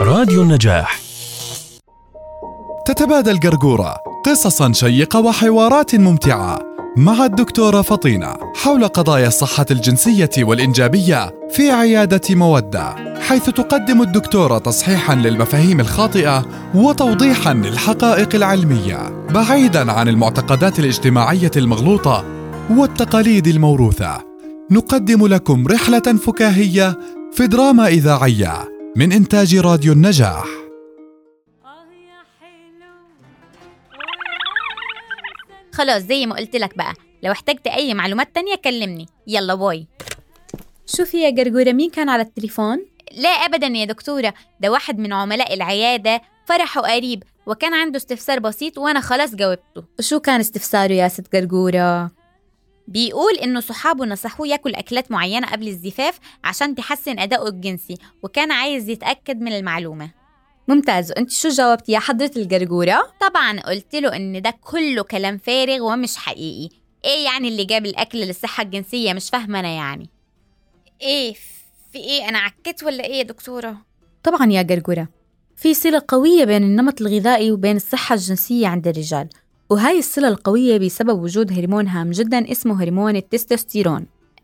راديو النجاح تتبادل قرقورة قصصا شيقة وحوارات ممتعة مع الدكتورة فطينة حول قضايا الصحة الجنسية والإنجابية في عيادة مودة حيث تقدم الدكتورة تصحيحا للمفاهيم الخاطئة وتوضيحا للحقائق العلمية بعيدا عن المعتقدات الاجتماعية المغلوطة والتقاليد الموروثة نقدم لكم رحلة فكاهية في دراما إذاعية من إنتاج راديو النجاح خلاص زي ما قلت لك بقى لو احتجت اي معلومات تانية كلمني يلا باي شوفي يا جرجورة مين كان على التليفون؟ لا ابدا يا دكتورة ده واحد من عملاء العيادة فرحه قريب وكان عنده استفسار بسيط وانا خلاص جاوبته وشو كان استفساره يا ست جرجورة؟ بيقول انه صحابه نصحوه ياكل اكلات معينة قبل الزفاف عشان تحسن ادائه الجنسي وكان عايز يتأكد من المعلومة ممتاز وانت شو جاوبتي يا حضرة الجرجورة؟ طبعا قلت له ان ده كله كلام فارغ ومش حقيقي ايه يعني اللي جاب الاكل للصحة الجنسية مش فاهمة انا يعني ايه في ايه انا عكيت ولا ايه يا دكتورة طبعا يا جرجورة في صلة قوية بين النمط الغذائي وبين الصحة الجنسية عند الرجال وهاي الصلة القوية بسبب وجود هرمون هام جدا اسمه هرمون التستوستيرون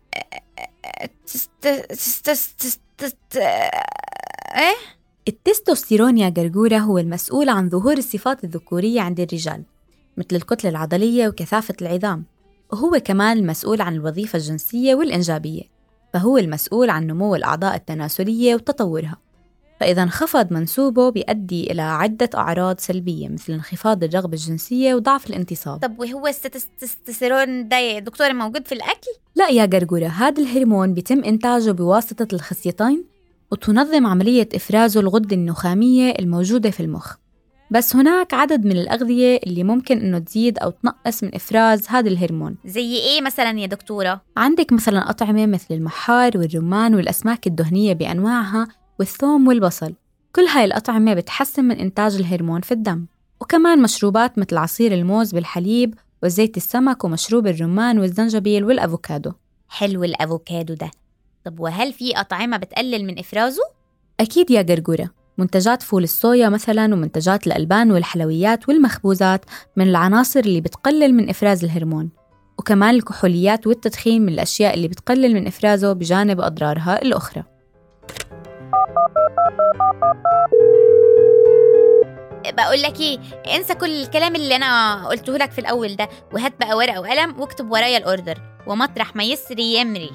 تست تست تست تست ايه التستوستيرون يا جرجورة هو المسؤول عن ظهور الصفات الذكورية عند الرجال مثل الكتلة العضلية وكثافة العظام وهو كمان المسؤول عن الوظيفة الجنسية والإنجابية فهو المسؤول عن نمو الأعضاء التناسلية وتطورها فإذا انخفض منسوبه بيؤدي إلى عدة أعراض سلبية مثل انخفاض الرغبة الجنسية وضعف الانتصاب طب وهو التستوستيرون ده يا دكتورة موجود في الأكل؟ لا يا جرجورة هذا الهرمون بيتم إنتاجه بواسطة الخصيتين وتنظم عملية إفرازه الغدة النخامية الموجودة في المخ بس هناك عدد من الأغذية اللي ممكن إنه تزيد أو تنقص من إفراز هذا الهرمون زي إيه مثلا يا دكتورة؟ عندك مثلا أطعمة مثل المحار والرمان والأسماك الدهنية بأنواعها والثوم والبصل كل هاي الأطعمة بتحسن من إنتاج الهرمون في الدم وكمان مشروبات مثل عصير الموز بالحليب وزيت السمك ومشروب الرمان والزنجبيل والأفوكادو حلو الأفوكادو ده طب وهل في أطعمة بتقلل من إفرازه؟ أكيد يا جرجورة منتجات فول الصويا مثلا ومنتجات الألبان والحلويات والمخبوزات من العناصر اللي بتقلل من إفراز الهرمون وكمان الكحوليات والتدخين من الأشياء اللي بتقلل من إفرازه بجانب أضرارها الأخرى بقول لك ايه انسى كل الكلام اللي انا قلته لك في الاول ده وهات بقى ورقه وقلم واكتب ورايا الاوردر ومطرح ما يسري يمري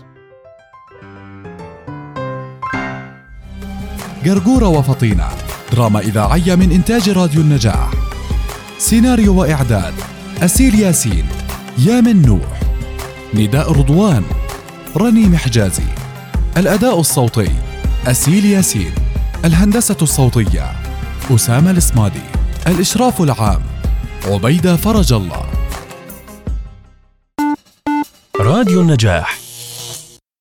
قرقورة وفطينة دراما إذاعية من إنتاج راديو النجاح سيناريو وإعداد أسيل ياسين يامن نوح نداء رضوان رنيم حجازي الأداء الصوتي أسيل ياسين الهندسة الصوتية أسامة الإسمادي الإشراف العام عبيدة فرج الله راديو النجاح